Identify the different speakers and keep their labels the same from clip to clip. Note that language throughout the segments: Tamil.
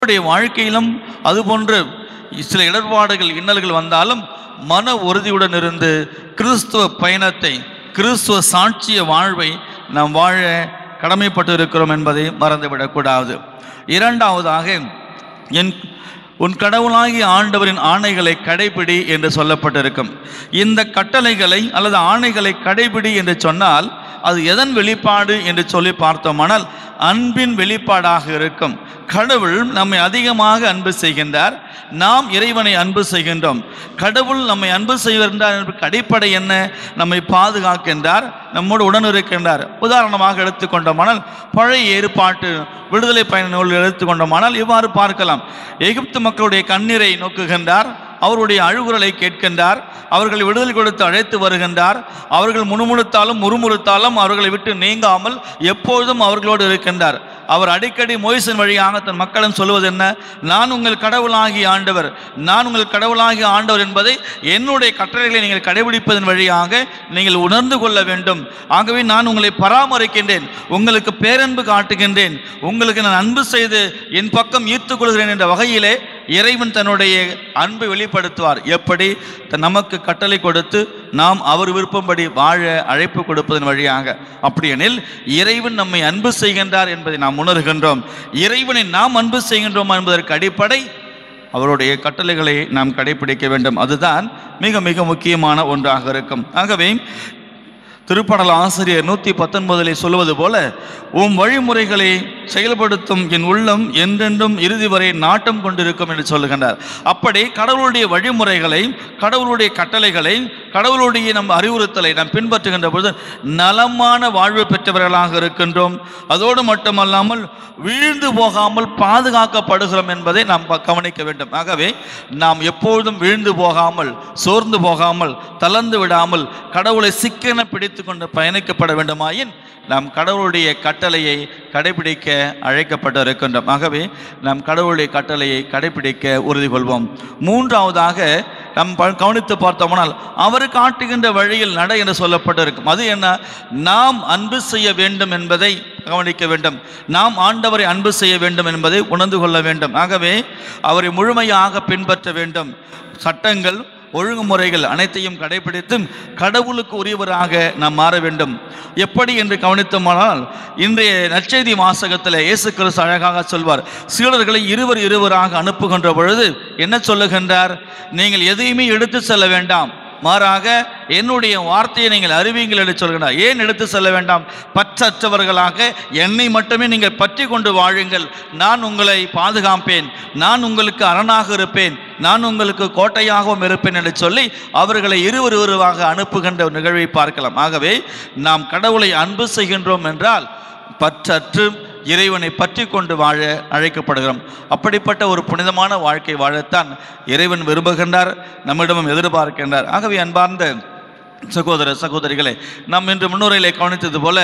Speaker 1: நம்முடைய வாழ்க்கையிலும் அதுபோன்று சில இடர்பாடுகள் இன்னல்கள் வந்தாலும் மன உறுதியுடன் இருந்து கிறிஸ்துவ பயணத்தை கிறிஸ்துவ சாட்சிய வாழ்வை நாம் வாழ கடமைப்பட்டு இருக்கிறோம் என்பதை மறந்துவிடக்கூடாது இரண்டாவதாக என் உன் கடவுளாகிய ஆண்டவரின் ஆணைகளை கடைபிடி என்று சொல்லப்பட்டிருக்கும் இந்த கட்டளைகளை அல்லது ஆணைகளை கடைபிடி என்று சொன்னால் அது எதன் வெளிப்பாடு என்று சொல்லி பார்த்தோமானால் அன்பின் வெளிப்பாடாக இருக்கும் கடவுள் நம்மை அதிகமாக அன்பு செய்கின்றார் நாம் இறைவனை அன்பு செய்கின்றோம் கடவுள் நம்மை அன்பு செய்கின்றார் என்பதற்கு அடிப்படை என்ன நம்மை பாதுகாக்கின்றார் நம்மோடு உடன் இருக்கின்றார் உதாரணமாக எடுத்துக்கொண்டோமானால் பழைய ஏற்பாட்டு விடுதலை பயண நூல் எடுத்துக்கொண்டோமானால் இவ்வாறு பார்க்கலாம் எகிப்து மக்களுடைய கண்ணீரை நோக்குகின்றார் அவருடைய அழுகுரலை கேட்கின்றார் அவர்களை விடுதலை கொடுத்து அழைத்து வருகின்றார் அவர்கள் முணுமுணுத்தாலும் முறுமுறுத்தாலும் அவர்களை விட்டு நீங்காமல் எப்பொழுதும் அவர்களோடு இருக்கின்றார் அவர் அடிக்கடி மோய்சன் வழியாக தன் மக்களும் சொல்வது என்ன நான் உங்கள் கடவுளாகிய ஆண்டவர் நான் உங்கள் கடவுளாகிய ஆண்டவர் என்பதை என்னுடைய கட்டளைகளை நீங்கள் கடைபிடிப்பதன் வழியாக நீங்கள் உணர்ந்து கொள்ள வேண்டும் ஆகவே நான் உங்களை பராமரிக்கின்றேன் உங்களுக்கு பேரன்பு காட்டுகின்றேன் உங்களுக்கு நான் அன்பு செய்து என் பக்கம் ஈர்த்துக் கொள்கிறேன் என்ற வகையிலே இறைவன் தன்னுடைய அன்பை வெளிப்படுத்துவார் எப்படி த- நமக்கு கட்டளை கொடுத்து நாம் அவர் விருப்பம்படி வாழ அழைப்பு கொடுப்பதன் வழியாக அப்படியெனில் இறைவன் நம்மை அன்பு செய்கின்றார் என்பதை நாம் உணர்கின்றோம் இறைவனை நாம் அன்பு செய்கின்றோம் என்பதற்கு அடிப்படை அவருடைய கட்டளைகளை நாம் கடைபிடிக்க வேண்டும் அதுதான் மிக மிக முக்கியமான ஒன்றாக இருக்கும் ஆகவே திருப்படல் ஆசிரியர் நூற்றி பத்தொன்பதிலே சொல்வது போல உம் வழிமுறைகளை செயல்படுத்தும் என் உள்ளம் என்றென்றும் இறுதி வரை நாட்டம் கொண்டிருக்கும் என்று சொல்லுகின்றார் அப்படி கடவுளுடைய வழிமுறைகளை கடவுளுடைய கட்டளைகளை கடவுளுடைய நம் அறிவுறுத்தலை நாம் பின்பற்றுகின்ற பொழுது நலமான வாழ்வு பெற்றவர்களாக இருக்கின்றோம் அதோடு மட்டுமல்லாமல் வீழ்ந்து போகாமல் பாதுகாக்கப்படுகிறோம் என்பதை நாம் ப- கவனிக்க வேண்டும் ஆகவே நாம் எப்பொழுதும் வீழ்ந்து போகாமல் சோர்ந்து போகாமல் தளர்ந்து விடாமல் கடவுளை சிக்கென பிடித்து கொண்டு பயணிக்கப்பட வேண்டுமாயின் நாம் கடவுளுடைய கட்டளையை கடைபிடிக்க அழைக்கப்பட்டு இருக்கின்றோம் ஆகவே நாம் கடவுளுடைய கட்டளையை கடைபிடிக்க உறுதி கொள்வோம் மூன்றாவதாக நாம் ப- கவனித்து பார்த்தோம்னால் அவர் காட்டுகின்ற வழியில் நட என்று சொல்லப்பட்டிருக்கும் அது என்ன நாம் அன்பு செய்ய வேண்டும் என்பதை கவனிக்க வேண்டும் நாம் ஆண்டவரை அன்பு செய்ய வேண்டும் என்பதை உணர்ந்து கொள்ள வேண்டும் ஆகவே அவரை முழுமையாக பின்பற்ற வேண்டும் சட்டங்கள் ஒழுங்குமுறைகள் அனைத்தையும் கடைபிடித்து கடவுளுக்கு உரியவராக நாம் மாற வேண்டும் எப்படி என்று கவனித்தோமானால் இன்றைய நற்செய்தி வாசகத்தில் இயேசு கிறிஸ்து அழகாக சொல்வார் சீடர்களை இருவர் இருவராக அனுப்புகின்ற பொழுது என்ன சொல்லுகின்றார் நீங்கள் எதையுமே எடுத்து செல்ல வேண்டாம் மாறாக என்னுடைய வார்த்தையை நீங்கள் அறிவீங்கள் என்று சொல்கிறார் ஏன் எடுத்து செல்ல வேண்டாம் பற்றற்றவர்களாக என்னை மட்டுமே நீங்கள் பற்றி கொண்டு வாழுங்கள் நான் உங்களை பாதுகாப்பேன் நான் உங்களுக்கு அரணாக இருப்பேன் நான் உங்களுக்கு கோட்டையாகவும் இருப்பேன் என்று சொல்லி அவர்களை இருவர் இருவராக அனுப்புகின்ற ஒரு நிகழ்வை பார்க்கலாம் ஆகவே நாம் கடவுளை அன்பு செய்கின்றோம் என்றால் பற்றற்று இறைவனை பற்றி கொண்டு வாழ அழைக்கப்படுகிறோம் அப்படிப்பட்ட ஒரு புனிதமான வாழ்க்கை வாழத்தான் இறைவன் விரும்புகின்றார் நம்மிடமும் எதிர்பார்க்கின்றார் ஆகவே அன்பார்ந்த சகோதர சகோதரிகளே நாம் இன்று முன்னுரையிலே கவனித்தது போல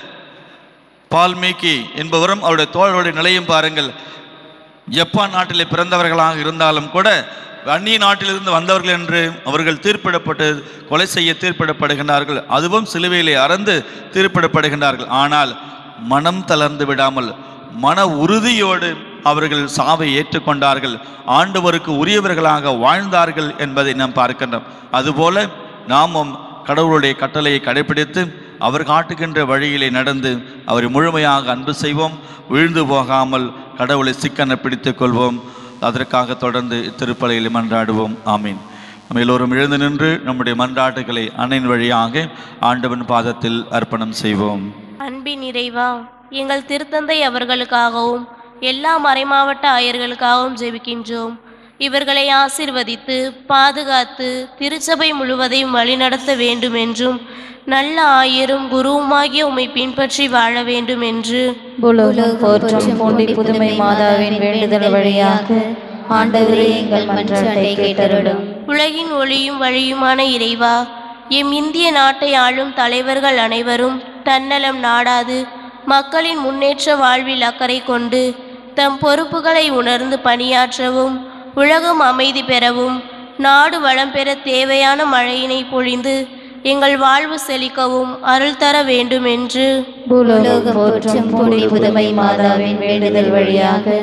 Speaker 1: பால்மீகி என்பவரும் அவருடைய தோழருடைய நிலையும் பாருங்கள் ஜப்பான் நாட்டிலே பிறந்தவர்களாக இருந்தாலும் கூட அந்நிய நாட்டிலிருந்து வந்தவர்கள் என்று அவர்கள் தீர்ப்பிடப்பட்டு கொலை செய்ய தீர்ப்பிடப்படுகின்றார்கள் அதுவும் சிலுவையிலே அறந்து தீர்ப்பிடப்படுகின்றார்கள் ஆனால் மனம் தளர்ந்து விடாமல் மன உறுதியோடு அவர்கள் சாவை ஏற்றுக்கொண்டார்கள் ஆண்டவருக்கு உரியவர்களாக வாழ்ந்தார்கள் என்பதை நாம் பார்க்கின்றோம் அதுபோல நாமும் கடவுளுடைய கட்டளையை கடைபிடித்து அவர் காட்டுகின்ற வழியிலே நடந்து அவரை முழுமையாக அன்பு செய்வோம் வீழ்ந்து போகாமல் கடவுளை சிக்கன பிடித்துக் கொள்வோம் அதற்காக தொடர்ந்து திருப்பலையில் மன்றாடுவோம் ஆமீன் நம்ம எல்லோரும் எழுந்து நின்று நம்முடைய மன்றாட்டுகளை அன்னையின் வழியாக ஆண்டவன் பாதத்தில் அர்ப்பணம் செய்வோம்
Speaker 2: அன்பின் இறைவா எங்கள் திருத்தந்தை அவர்களுக்காகவும் எல்லா மறைமாவட்ட ஆயர்களுக்காகவும் ஜெபிக்கின்றோம் இவர்களை ஆசிர்வதித்து பாதுகாத்து திருச்சபை முழுவதையும் வழிநடத்த வேண்டும் என்றும் நல்ல ஆயரும் குருவுமாகிய உம்மை பின்பற்றி வாழ வேண்டும் என்று
Speaker 3: உலகம் போற்றும் பூண்டி புதுமை மாதாவின் வேண்டுதல் வழியாக ஆண்டவரே எங்கள் மன்றாட்டை கேட்டருடும்
Speaker 2: உலகின் ஒளியும் வழியுமான இறைவா எம் இந்திய நாட்டை ஆளும் தலைவர்கள் அனைவரும் தன்னலம் நாடாது மக்களின் முன்னேற்ற வாழ்வில் அக்கறை கொண்டு தம் பொறுப்புகளை உணர்ந்து பணியாற்றவும் உலகம் அமைதி பெறவும் நாடு வளம் பெற தேவையான மழையினை பொழிந்து எங்கள் வாழ்வு செழிக்கவும் அருள் தர வேண்டும் என்று
Speaker 3: பூலோகம் போற்றும் பூண்டி புதுமை மாதாவின் வேண்டுதல் வழியாக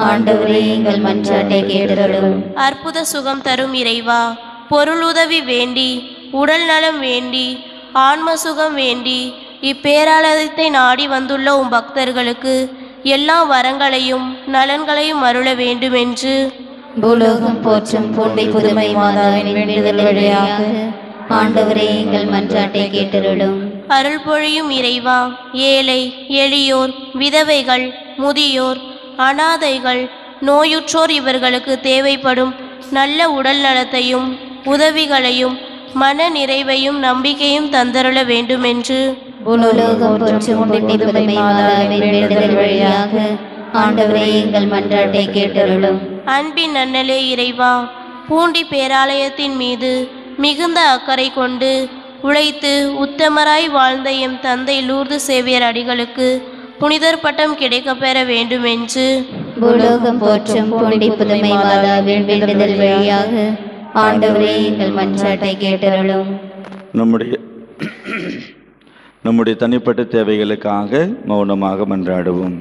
Speaker 3: ஆண்டவரே எங்கள் மன்றாட்டை கேட்டருளும்
Speaker 2: அற்புத சுகம் தரும் இறைவா பொருளுதவி வேண்டி உடல் நலம் வேண்டி ஆன்ம சுகம் வேண்டி இப்பேராலயத்தை நாடி வந்துள்ள உம் பக்தர்களுக்கு எல்லா வரங்களையும் நலன்களையும் அருள வேண்டுமென்று
Speaker 3: பூலோகம் போற்றும் பூண்டை புதுமை மாதாவின் வேண்டுதல் வழியாக ஆண்டவரே எங்கள் மன்றாட்டை கேட்டருளும்
Speaker 2: அருள் பொழியும் இறைவா ஏழை எளியோர் விதவைகள் முதியோர் அனாதைகள் நோயுற்றோர் இவர்களுக்கு தேவைப்படும் நல்ல உடல் நலத்தையும் உதவிகளையும் மன நிறைவையும் நம்பிக்கையும் தந்தருள வேண்டுமென்று
Speaker 3: பூலோகம் போற்றும் பூண்டை புதுமை மாதாவின் வேண்டுதல் வழியாக ஆண்டவரே எங்கள் மன்றாட்டை கேட்டருளும்
Speaker 2: அன்பின் நன்னலே இறைவா பூண்டி பேராலயத்தின் மீது மிகுந்த அக்கறை கொண்டு உழைத்து உத்தமராய் வாழ்ந்த எம் தந்தை லூர்து சேவியர் அடிகளுக்கு புனிதர் பட்டம் கிடைக்கப் பெற வேண்டுமென்று
Speaker 3: பூலோகம் போற்றும் பூண்டி புதுமை மாதாவின் வேண்டுதல் வழியாக ஆண்டவரே எங்கள் மன்றாட்டை கேட்டருளும்
Speaker 1: நம்முடைய நம்முடைய தனிப்பட்ட தேவைகளுக்காக மௌனமாக மன்றாடுவோம்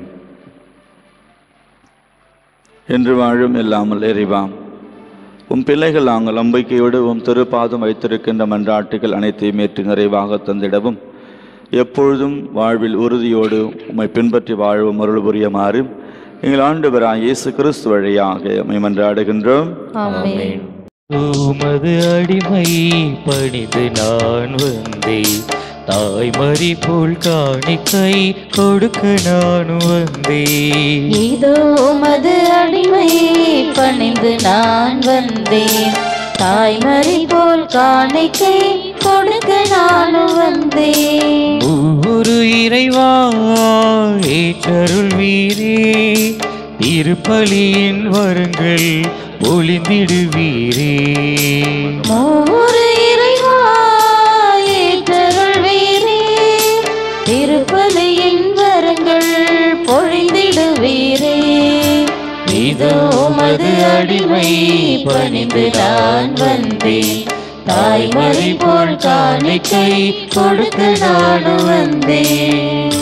Speaker 1: என்று வாழும் இல்லாமல் இறைவாம் உம் பிள்ளைகள் நாங்கள் நம்பிக்கையோடு உம் திருப்பாதம் வைத்திருக்கின்ற மன்றாட்டுகள் அனைத்தையும் ஏற்று நிறைவாக தந்திடவும் எப்பொழுதும் வாழ்வில் உறுதியோடு உம்மை பின்பற்றி வாழவும் அருள் புரியுமாறு எங்கள் ஆண்டவராய் இயேசு கிறிஸ்து வழியாக உம்மை மன்றாடுகின்றோம்
Speaker 3: ஆமென்
Speaker 4: உமது அடிமை பணிந்து நான் வந்தேன் தாய்மறி போல் காணிக்கை கொடுக்க நான் வந்தேன்
Speaker 3: இதோ உமது அடிமை பணிந்து நான் வந்தேன் தாய்மறி போல் காணிக்கை கொடுக்க நானும் வந்தேன்
Speaker 4: ஒரு இறைவா ஏற்றருள் வீரே திருப்பலியின் வருங்கள் ஒளிந்திடுவீரே
Speaker 3: மூவரு இறைவா ஏற்றருள்வீரே திருப்பலியின் வரங்கள் பொழிந்திடுவீரே இதோ உமது அடிமை பணிந்து நான் வந்தேன் தாய்மறி போல் காணிக்கை கொடுக்க நானும் வந்தேன்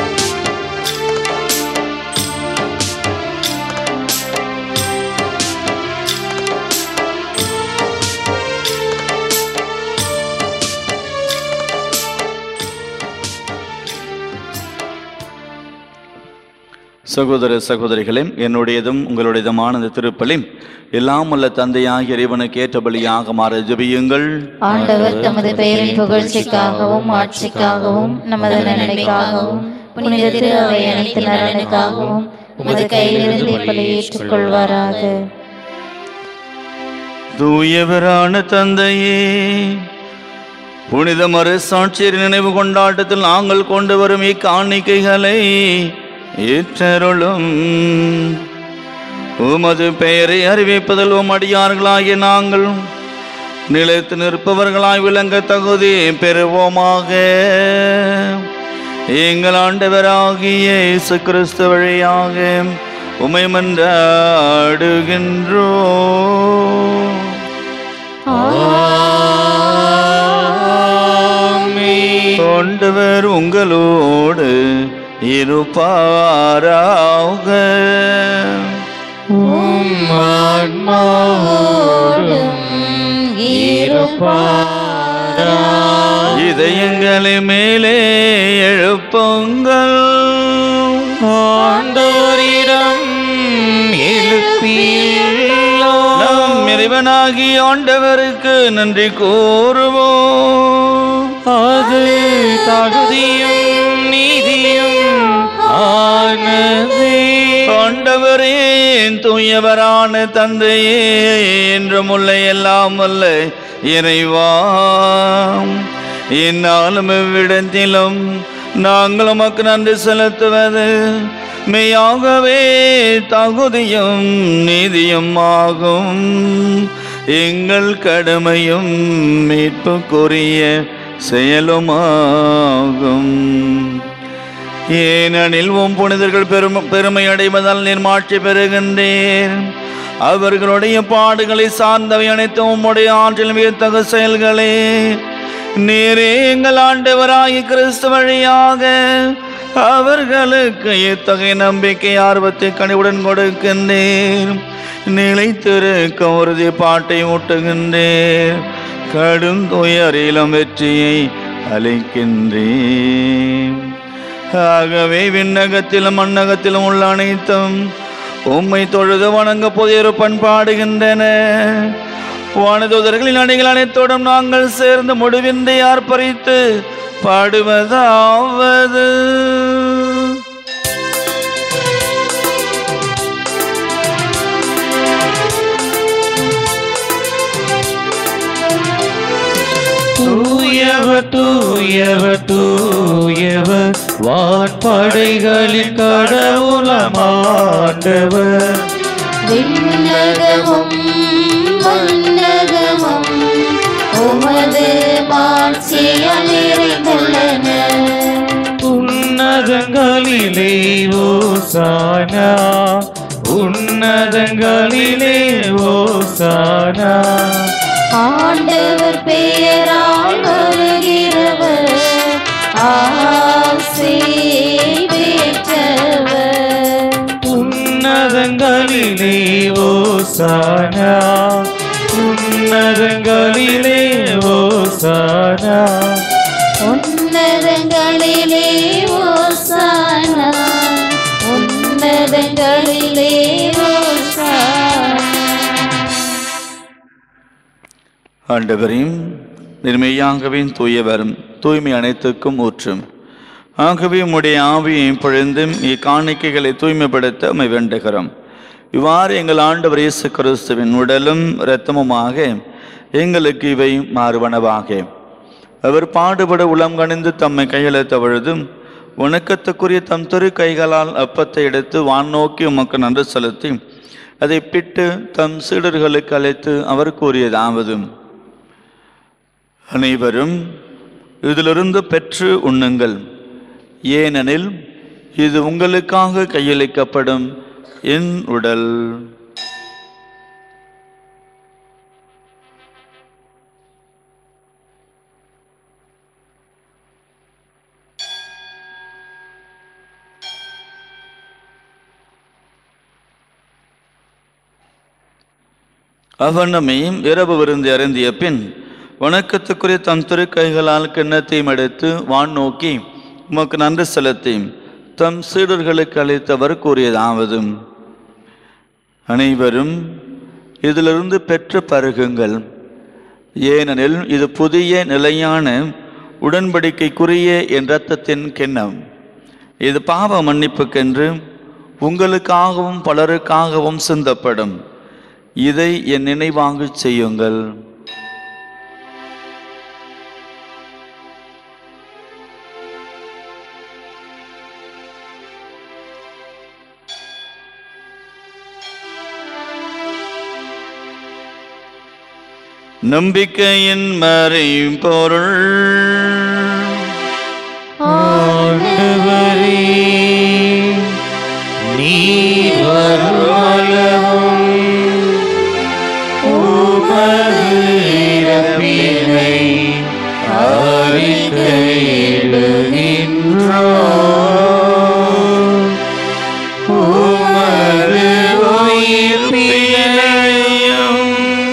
Speaker 1: சகோதர சகோதரிகளே என்னுடையதும் உங்களுடையதுமான இந்த திருப்பலி எல்லாம் உள்ள தந்தையாகிய இறைவனுக்கு ஏற்ற பலியாக மாற ஜெபியுங்கள்
Speaker 3: ஆண்டவர் தமது பெயரின் புகழ்ச்சிக்காகவும் ஆட்சிக்காகவும் நமது நன்மைக்காகவும் புனித திரு அவை அனைத்து நலனுக்காகவும் உமது கையிலிருந்து இப்படி ஏற்றுக்கொள்வாராக
Speaker 1: தூயவரான தந்தையே புனித மறு சாட்சியர் நினைவு கொண்டாட்டத்தில் நாங்கள் கொண்டு வரும் இக்காணிக்கைகளை ஏற்றருளும் உமது பெயரை அறிவிப்பதில் உம் அடியார்களாகிய நாங்கள் நிலைத்து நிற்பவர்களாய் விளங்க தகுதி பெறுவோமாக எங்கள் ஆண்டவராகிய இயேசு கிறிஸ்து வழியாக உமை மன்றாடுகின்றோ கொண்டவர் உங்களோடு இருப்பாராக இதயங்களை மேலே எழுப்புங்கள்
Speaker 4: ஆண்டோரிடம் எழுப்பியுள்ளோம்
Speaker 1: நம் இறைவனாகி ஆண்டவருக்கு நன்றி கூறுவோம்
Speaker 4: அது தகுதியும் நீதியும் ஆனதே
Speaker 1: ஆண்டவரே தூயவரான தந்தையே என்றும் உள்ள எல்லாம் வல்ல இறைவா என்னாலும் இவ்விடத்திலும் நாங்கள் உமக்கு நன்றி செலுத்துவது மெய்யாகவே தகுதியும் நீதியும் ஆகும் எங்கள் கடமையும் மீட்புக்குரிய செயலுமாகும் ஏனெனில் உம் புனிதர்கள் பெருமை பெருமை அடைவதால் நீர் மாட்சி பெறுகின்றேன் அவர்களுடைய பாடுகளை சார்ந்தவை அனைத்தும் உம்முடைய ஆற்றில் வியத்தகு செயல்களே நீரே எங்கள் ஆண்டவராகி கிறிஸ்து வழியாக அவர்களுக்கு இத்தகைய நம்பிக்கை ஆர்வத்தை கனிவுடன் கொடுக்கின்றேன் நிலைத்திருக்க உறுதி பாட்டை ஊட்டுகின்றேன் கடும் துயரிலும் வெற்றியை அளிக்கின்றேன் ஆகவே விண்ணகத்திலும் மண்ணகத்திலும் உள்ள அனைத்தும் உம்மை தொழுது வணங்க புதிய பண்பாடுகின்றன வானதூதர்களின் அணிகள் அனைத்தோடும் நாங்கள் சேர்ந்து முடிவின்றி ஆர்ப்பரித்து பாடுவதாவது
Speaker 4: தூயவர் தூயவர் தூயவர் வான்படைகளின் கடவுளமாண்டவர்
Speaker 3: விண்ணகமும் மன்னகமும் உமது மாட்சியால் நிறைந்துள்ளன
Speaker 4: உன்னதங்களிலே ஓசானா உன்னதங்களிலே ஓசானா
Speaker 3: ஆண்டவர் பெயரால் வருகிறவர் ஆசி பெற்றவர்
Speaker 4: உன்னதங்களிலே ஓசானா உன்னதங்களிலே ஓசானா
Speaker 3: உன்னதங்களிலே ஓசானா உன்னதங்களிலே ஓசானா
Speaker 1: ஆண்டவரையும் நிர்மையாகவே தூயவரும் தூய்மை அனைத்துக்கும் ஊற்றும் ஆகவே உம்முடைய ஆவியை பொழிந்தும் இக்காணிக்கைகளை தூய்மைப்படுத்த உம்மை வேண்டுகிறோம் இவ்வாறு எங்கள் ஆண்டவர் இயேசு கிறிஸ்துவின் உடலும் இரத்தமுமாக எங்களுக்கு இவை மாறுவனவாக அவர் பாடுபட உளம் கணிந்து தம்மை கையெழுத்த பொழுதும் வணக்கத்துக்குரிய தம் திரு கைகளால் அப்பத்தை எடுத்து வான் நோக்கி உமக்கு நன்றி செலுத்தி அதை பிட்டு தம் சீடர்களுக்கு அழைத்து அவர் கூறியதாவது அனைவரும் இதிலிருந்து பெற்று உண்ணுங்கள் ஏனெனில் இது உங்களுக்காக கையளிக்கப்படும் என் உடல் அவ்வண்ணமே இரவு விருந்து அருந்திய பின் வணக்கத்துக்குரிய தம் திருக்கைகளால் கிண்ணத்தையும் எடுத்து வான் நோக்கி உமக்கு நன்றி செலுத்தி தம் சீடர்களுக்கு அளித்தவர் கூறியதாவது அனைவரும் இதிலிருந்து பெற்று பருகுங்கள் ஏனெனில் இது புதிய நிலையான உடன்படிக்கைக்குரிய என் இரத்தத்தின் கிண்ணம் இது பாவ மன்னிப்புக்கென்று உங்களுக்காகவும் பலருக்காகவும் சிந்தப்படும் இதை என் நினைவாங்கச் செய்யுங்கள் நம்பிக்கையின் மறை பொருள்
Speaker 4: ஆண்டவரே நீர் வருமளவும் உமது இறப்பினை அறிக்கையிடுகின்றோம். உமது உயிர்ப்பினையும்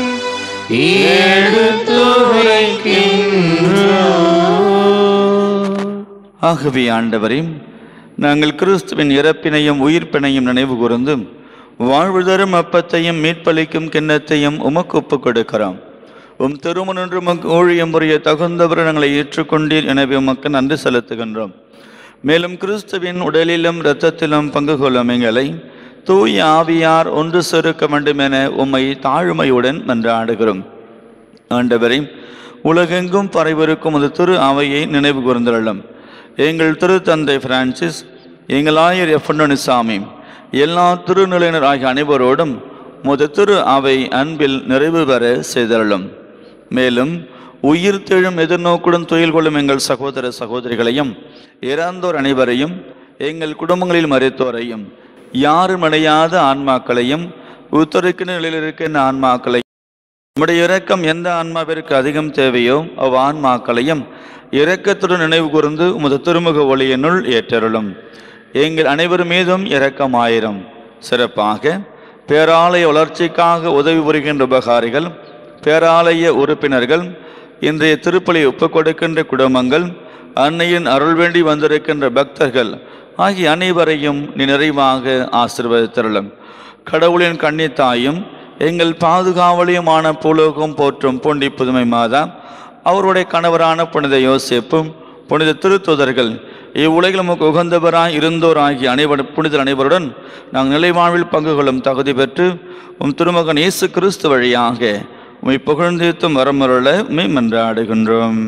Speaker 4: எடுத்துரைக்கின்றோம்.
Speaker 1: ஆகவே ஆண்டவரே நாங்கள் கிறிஸ்துவின் இறப்பினையும் உயிர்ப்பினையும் நினைவு கூர்ந்து வாழ்வு தரும் அப்பத்தையும் மீட்பளிக்கும் கிண்ணத்தையும் உமக்கு ஒப்புக் கொடுக்கிறோம் உம் திருமணன்று உமக்கு ஊழியம் புரிய தகுந்தவர் நாங்களை ஏற்றுக்கொண்டீர் எனவே உமக்கு நன்றி செலுத்துகின்றோம் மேலும் கிறிஸ்துவின் உடலிலும் இரத்தத்திலும் பங்கு கொள்ளும் எங்களை தூய ஆவியார் ஒன்று செருக்க வேண்டும் என உம்மை தாழ்மையுடன் மன்றாடுகிறோம் ஆண்டவரை உலகெங்கும் பரவிருக்கும் அந்த திரு அவையை நினைவு கூர்ந்தருளும் எங்கள் திரு தந்தை பிரான்சிஸ் எங்கள் ஆயர் எஃபண்டனிசாமி எல்லா திருநிலையினர் ஆகிய அனைவரோடும் முத திரு அவை அன்பில் நிறைவு பெற செய்தருளும் மேலும் உயிர் தெழும் எதிர்நோக்குடன் துயில் கொள்ளும் எங்கள் சகோதர சகோதரிகளையும் இறந்தோர் அனைவரையும் எங்கள் குடும்பங்களில் மறைத்தோரையும் யாரும் அடையாத ஆன்மாக்களையும் உத்தரிக்கிற நிலையில் இருக்கின்ற ஆன்மாக்களையும் உம்முடைய இரக்கம் எந்த ஆன்மாவிற்கு அதிகம் தேவையோ அவ் ஆன்மாக்களையும் இரக்கத்துடன் நினைவு கூர்ந்து உமது திருமுக ஒளியினுள் ஏற்றருளும் எங்கள் அனைவர் மீதும் இரக்கமாயிரும் சிறப்பாக பேராலய வளர்ச்சிக்காக உதவி புரிகின்ற உபகாரிகள் பேராலய உறுப்பினர்கள் இன்றைய திருப்பலி ஒப்புக் கொடுக்கின்ற குடும்பங்கள் அன்னையின் அருள் வேண்டி வந்திருக்கின்ற பக்தர்கள் ஆகிய அனைவரையும் நீ நிறைவாக ஆசீர்வதித்தருளும் கடவுளின் கன்னித்தாயும் எங்கள் பாதுகாவலியுமான புலோகம் போற்றும் பூண்டி புதுமை மாதா அவருடைய கணவரான புனித யோசேப்பும் புனித திருத்துதர்கள் இவ்வுலகில் நமக்கு உகந்தவராய் இருந்தோர் ஆகிய அனைவர் புனிதர் அனைவருடன் நாங்கள் நிலைவாழ்வில் பங்கு கொள்ளும் தகுதி பெற்று உம் திருமகன் இயேசு கிறிஸ்து வழியாக உம்மை புகழ்ந்தேத்தும் வரமருள உம்மை மன்றாடுகின்றோம்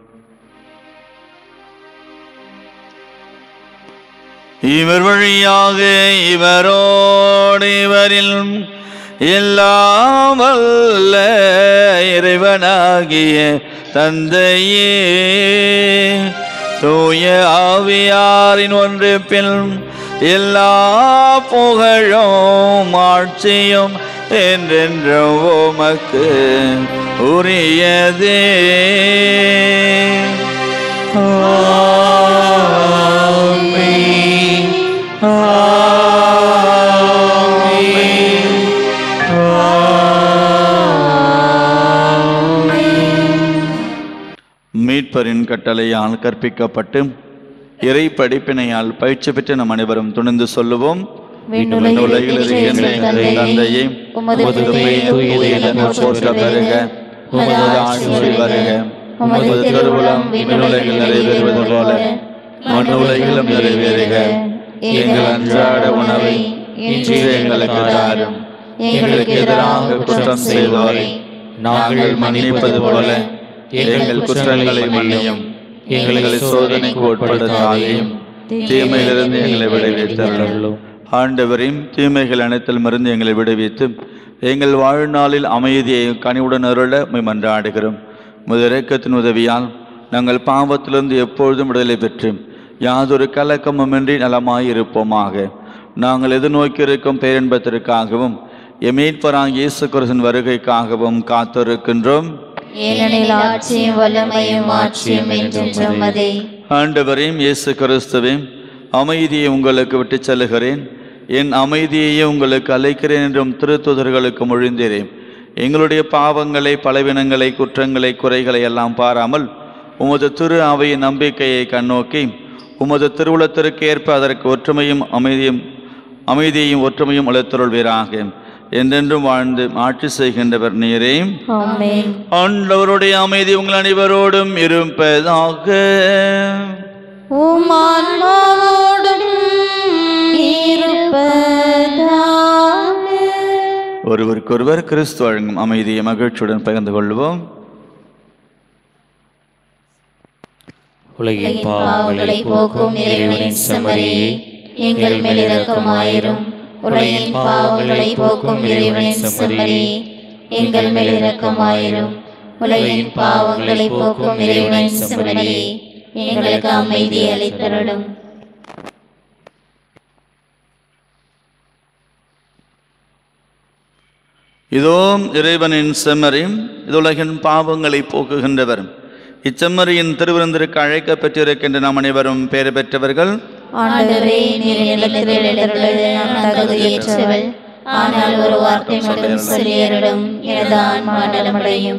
Speaker 1: இவர் வழியாக இவரோடு இவரில் எல்லாம் வல்ல இறைவனாகிய தந்தையே தூய ஆவியாரின் ஒன்று பின் எல்லா புகழும் ஆட்சியும் என்றென்றும் உமக்கு உரியதே ஆமென். ஆமென். மீட்பரின் கட்டளையால் கற்பிக்கப்பட்டு இறை படிப்பினையால் பயிற்சி பெற்று நம் அனைவரும் துணிந்து சொல்லுவோம்
Speaker 3: விண்ணுலகில்
Speaker 1: உலகில்
Speaker 3: இருக்கின்ற
Speaker 1: இருக்கின்ற
Speaker 3: எங்கள்
Speaker 1: தந்தையே
Speaker 3: உமது
Speaker 1: உமது
Speaker 3: பெயர்
Speaker 1: தூயது என போற்ற பெருக உமது ஆட்சி வருக உமது திருவுளம் விண்ணுலகில் நிறைவேறுவது போல மண் உலகிலும் நிறைவேறுக எங்கள் அன்றாட உணவை இன்று எங்களுக்கு தாரும் எங்களுக்கு எதிராக குற்றம் செய்தோரை நாங்கள் மன்னிப்பது போல எங்கள் குற்றங்களை மன்னியும் எங்களை சோதனைக்கு உட்படுத்தாதையும் தீமையிலிருந்து எங்களை விடுவித்தருளும் ஆண்டவரையும் தீமைகள் அனைத்திலும் இருந்து எங்களை விடுவித்து எங்கள் வாழ்நாளில் அமைதியை கனிவுடன் அருள உம்மை மன்றாடுகிறோம் முதலிறக்கத்தின் உதவியால் நாங்கள் பாவத்திலிருந்து எப்பொழுதும் விடுதலை பெற்று யாதொரு கலக்கமுமின்றி நலமாய் இருப்போமாக நாங்கள் எதிர்நோக்கி இருக்கும் பேரின்பத்திற்காகவும் எமீட்பராக இயேசு கிறிஸ்துவின் வருகைக்காகவும் காத்திருக்கின்றோம்
Speaker 3: ஏனெனில் ஆட்சியும் வல்லமையும் ஆட்சியும் என்றென்றும் அதே
Speaker 1: ஆண்டவரையும் இயேசு கிறிஸ்துவையும் அமைதியை உங்களுக்கு விட்டுச் செல்லுகிறேன் என் அமைதியையே உங்களுக்கு அழைக்கிறேன் என்றும் திருத்துதர்களுக்கு மொழிந்தேன் எங்களுடைய பாவங்களை பலவீனங்களை குற்றங்களை குறைகளை எல்லாம் பாராமல் உமது திரு அவையின் நம்பிக்கையை கண்ணோக்கி உமது திருவுளத்திற்கு ஏற்ப அதற்கு ஒற்றுமையும் அமைதியும் அமைதியையும் ஒற்றுமையும் அளித்தருள்வீராக என்றென்றும் வாழ்ந்து ஆட்சி செய்கின்றவர் நீரே
Speaker 3: ஆமென்
Speaker 1: ஆண்டவருடைய அமைதி உங்கள் அனைவரோடும் இருப்பதாக
Speaker 3: உம் ஆன்மாவோடும் இருப்பதாக
Speaker 1: ஒருவருக்கொருவர் கிறிஸ்து வழங்கும் அமைதியை மகிழ்ச்சியுடன் பகிர்ந்து கொள்வோம்
Speaker 4: உலகின்
Speaker 3: பாவங்களை போக்கும் இறைவனின் செம்மறியே எங்கள் மேல் இரக்கமாயிரும் உலகின் பாவங்களை போக்கும் இறைவனின் செம்மறியே எங்கள் மேல் இரக்கமாயிரும் உலகின் பாவங்களை போக்கும் இறைவனின் செம்மறியே எங்களுக்கு அமைதி அளித்தருளும்
Speaker 1: இதோ இறைவனின் செம்மறி இது உலகின் பாவங்களை போக்குகின்றவர் இச்செம்மறியின் திருவிருந்திற்கு அழைக்கப் பெற்றிருக்கின்ற நாம் அனைவரும் பெயர் பெற்றவர்கள்
Speaker 3: ஆண்டவரே நீர் நிலத்தில் எழுந்தருள நான் தகுதியேற்றவள் ஆனால் ஒரு வார்த்தை மட்டும் சொல்லியருளும் எனது ஆன்மா நலமடையும்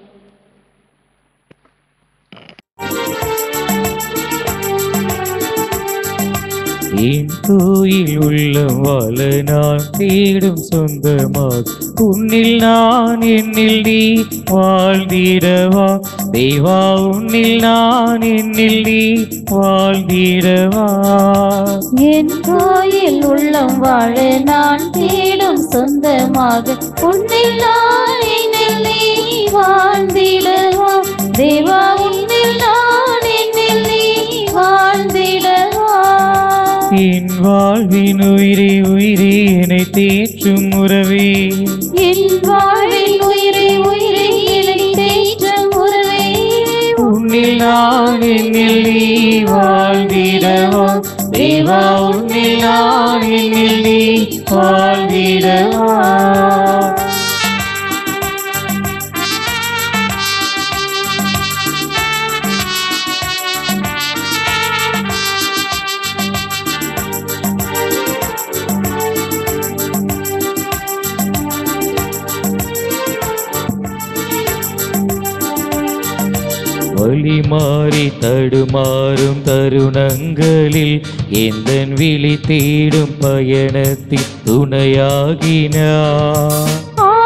Speaker 5: என் கோயில் உள்ள வாழ நான் தேடும் சொந்தமாக உன்னில் நான் என்னில் நீ வாழ்ந்திடவா தேவா உன்னில் நான் என்னில் நீ வாழ்ந்திடவா
Speaker 3: என் கோயில் உள்ளம் வாழ நான் தேடும் சொந்தமாக உன்னில் நான் என்னில் நீ வாழ்ந்திடவா தேவா உன்னில் நான் என்னில் நீ வாழ்ந்திடவா
Speaker 5: என் வாழ்வின் உயிரே உயிரே என்னை தேற்றும் உறவே
Speaker 3: என் வாழ்வின் உயிரை உயிரை என்னை தேற்றும் உறவே
Speaker 5: உன்னில் நான் என்னில் நீ வாழ்ந்திடவா தேவா உன்னில் நான் என்னில் நீ வாழ்ந்திடவா வழி மாறி தடுமாறும் தருணங்களில் எந்தன் விழி தேடும் பயணத்தின் துணையாகினார்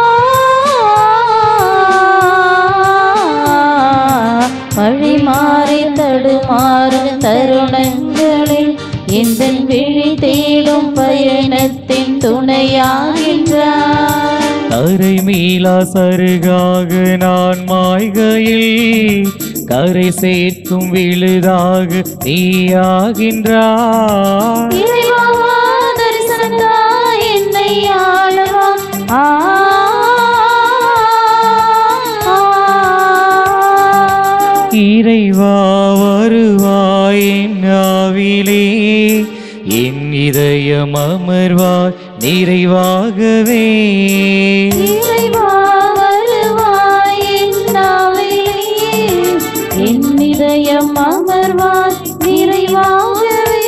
Speaker 3: வழி மாறி தடுமாறும் தருணங்களில் இந்த விழி தேடும் பயணத்தின் துணையாகின்றார்
Speaker 5: கரை மீளா சருகாக நான் மாய்கையில் கரை சேர்க்கும் விழுதாக நீயாகின்றார்
Speaker 3: இறைவா தரிசனத்தா என்னை ஆளவா ஆ
Speaker 5: இறைவா வருவாய் என் ஆவிலே என் இதயம் அமர்வாய் நிறைவாகவே
Speaker 3: இறைவா வருவாய் என் நாவிலே என் இதயம் அமர்வாய் நிறைவாகவே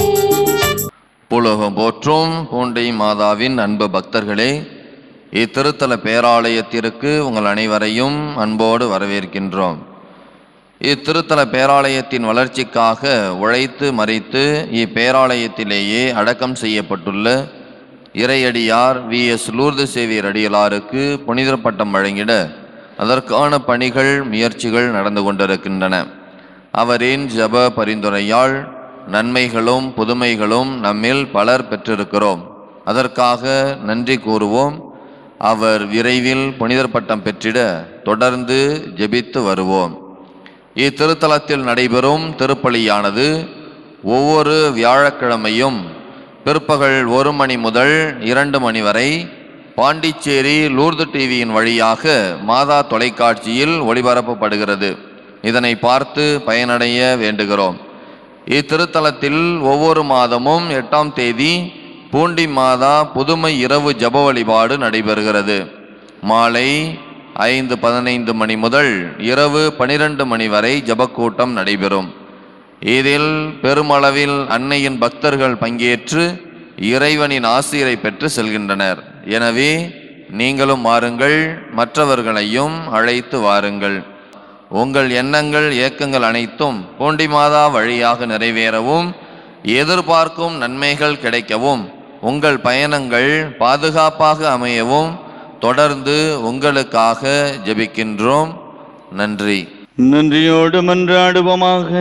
Speaker 6: பூலோகம் போற்றும் பூண்டை மாதாவின் அன்பு பக்தர்களே இத்திருத்தல பேராலயத்திற்கு உங்கள் அனைவரையும் அன்போடு வரவேற்கின்றோம் இத்திருத்தல பேராலயத்தின் வளர்ச்சிக்காக உழைத்து மறித்து இப்பேராலயத்திலேயே அடக்கம் செய்யப்பட்டுள்ள இறையடியார் வி எஸ் லூர்து சேவியர் அடிகளாருக்கு புனிதர் பட்டம் வழங்கிட அதற்கான பணிகள் முயற்சிகள் நடந்து கொண்டிருக்கின்றன அவரின் ஜப பரிந்துரையால் நன்மைகளும் புதுமைகளும் நம்மில் பலர் பெற்றிருக்கிறோம் அதற்காக நன்றி கூறுவோம் அவர் விரைவில் புனிதர் பட்டம் பெற்றிட தொடர்ந்து ஜெபித்து வருவோம் இத்திருத்தலத்தில் நடைபெறும் திருப்பலியானது ஒவ்வொரு வியாழக்கிழமையும் பிற்பகல் ஒரு மணி முதல் இரண்டு மணி வரை பாண்டிச்சேரி லூர்து டிவியின் வழியாக மாதா தொலைக்காட்சியில் ஒளிபரப்பப்படுகிறது இதனை பார்த்து பயனடைய வேண்டுகிறோம் இத்திருத்தலத்தில் ஒவ்வொரு மாதமும் எட்டாம் தேதி பூண்டி மாதா புதுமை இரவு ஜப வழிபாடு நடைபெறுகிறது மாலை ஐந்து பதினைந்து மணி முதல் இரவு பனிரெண்டு மணி வரை ஜபக்கூட்டம் நடைபெறும் இதில் பெருமளவில் அன்னையின் பக்தர்கள் பங்கேற்று இறைவனின் ஆசிரை பெற்று செல்கின்றனர் எனவே நீங்களும் வாருங்கள் மற்றவர்களையும் அழைத்து வாருங்கள் உங்கள் எண்ணங்கள் ஏக்கங்கள் அனைத்தும் பூண்டி மாதா வழியாக நிறைவேறவும் எதிர்பார்க்கும் நன்மைகள் கிடைக்கவும் உங்கள் பயணங்கள் பாதுகாப்பாக அமையவும் தொடர்ந்து உங்களுக்காக ஜெபிக்கின்றோம் நன்றி
Speaker 1: நன்றியோடு மன்றாடுவோமாக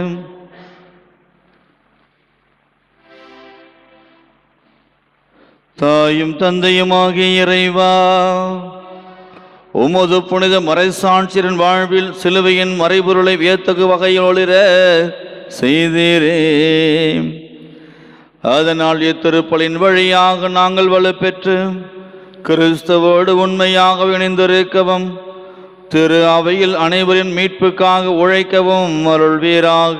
Speaker 1: தாயும் தந்தையுமாகிய இறைவா உமது புனித மறைசாட்சியரின் வாழ்வில் சிலுவையின் மறைபொருளை வியத்தகு வகையோளிர செய்தீரே அதனால் இத்திருப்பலின் வழியாக நாங்கள் வலுப்பெற்று கிறிஸ்தவோடு உண்மையாக இணைந்திருக்கவும் திரு அவையில் அனைவரின் மீட்புக்காக உழைக்கவும் அருள்வீராக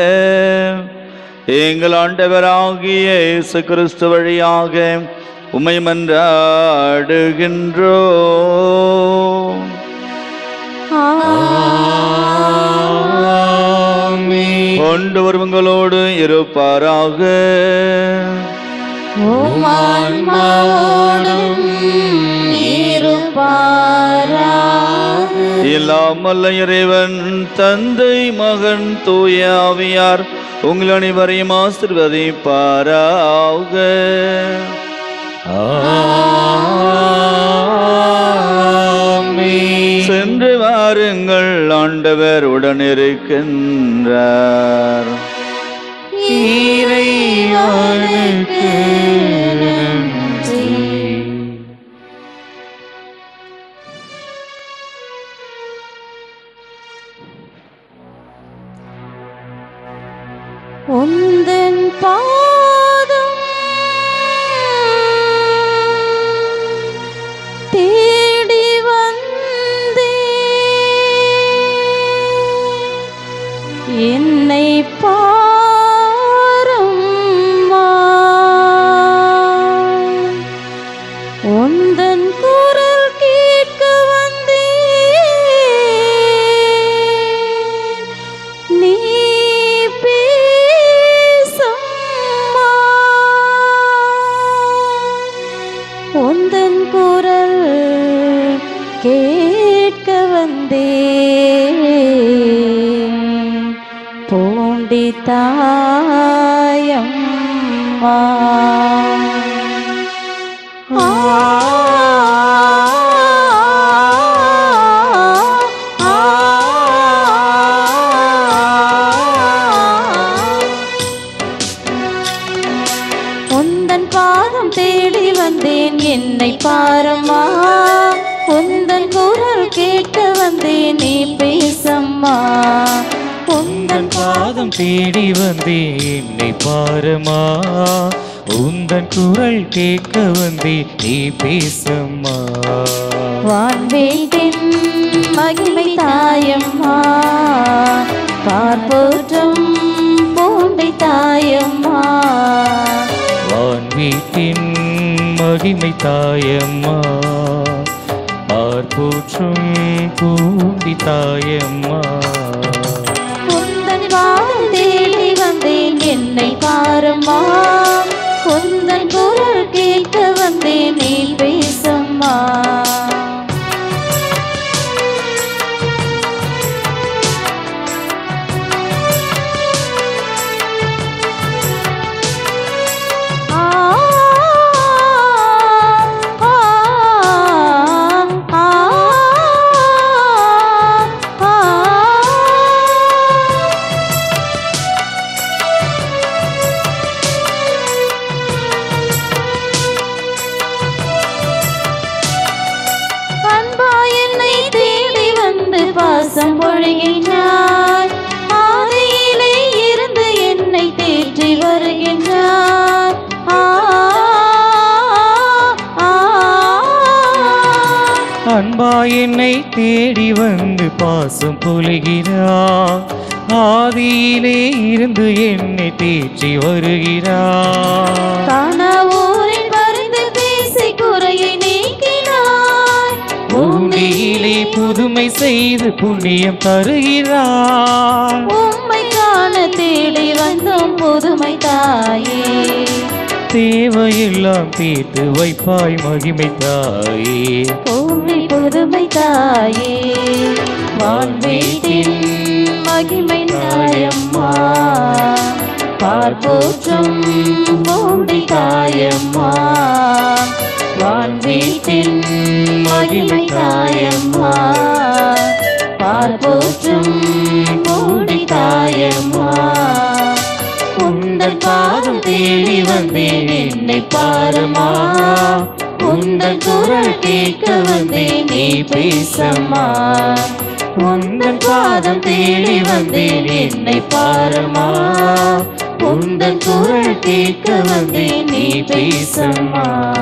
Speaker 1: எங்கள் ஆண்டவராகிய இயேசு கிறிஸ்து வழியாக உமை மன்றாடுகின்றோ கொண்டு வருவங்களோடு இருப்பாராக
Speaker 3: ஓமான்மாவோடும் இருப்பாராக
Speaker 1: இல்லாமல்ல இறைவன் தந்தை மகன் தூய ஆவியார் உங்கள் அனைவரையும் ஆசிர்வதிப்பாராக சென்று வாருங்கள் ஆண்டவர் உடனிருக்கின்றார்
Speaker 5: இறைவனுக்கு நன்றி.
Speaker 3: உந்தன் பாதம் தேடி வந்தே என்னை பாரம்மா. பாரம்மா உந்தன் குரல் கேட்க வந்தேன் நீ பேசம்மா
Speaker 5: உந்தன் பாதம் தேடி வந்தேன் என்னை பாரமா உந்தன் குரல் கேட்க வந்தேன் நீ பேசம்மா
Speaker 3: வான்வேட்டின் மகிமை தாயம்மா பார்ப்போற்றும் பூண்டை தாயம்மா
Speaker 5: வான் வீட்டின் மகிமை தாயம்மா பார்ப்போற்றும் பூண்டி தாயம்மா
Speaker 3: உந்தன் பாதம் தேடி வந்தேன் என்னை பாரம்மா உந்தன் குரல் கேட்க வந்தேன் நீ பேசம்மா ஆ ஆ ஆ ஆ அன்பா என்னை தேடி வந்து பாசம் பொழிகின்றார் ஆதியிலே இருந்து என்னை தேற்றி வருகின்றார் ஆ, ஆ, ஆ.
Speaker 5: அன்பா என்னை தேடி வந்து பாசம் பொழிகிறார் ஆதியிலே இருந்து என்னை தேற்றி வருகிறார்
Speaker 3: காணாவூரில் பரிந்து பேசி குறையை நீக்கினார்
Speaker 5: பூமியிலே புதுமை செய்து புண்ணியம் தருகிறார்
Speaker 3: உம்மை காண தேடி வந்தோம் புதுமை தாயே
Speaker 5: தேவையெல்லாம் தீர்த்து வைப்பாய் மகிமை தாயே
Speaker 3: பூமி புதுமை தாயே வான்வீட்டின் மகிமை தாயம்மா பார்ப்போற்றும் பூண்டி தாயம்மா வான்வீட்டின் மகிமை தாயம்மா பார்ப்போற்றும் பூண்டி தாயம்மா உந்தன் பாதம் தேடி வந்தேன் என்னை பாரமா உந்தன் குரல் கேட்க வந்தேன் நீ பேசம்மா உந்தன் பாதம் தேடி வந்தேன் என்னை பாரமா உந்தன் குரல் கேட்க வந்தேன் நீ பேசம்மா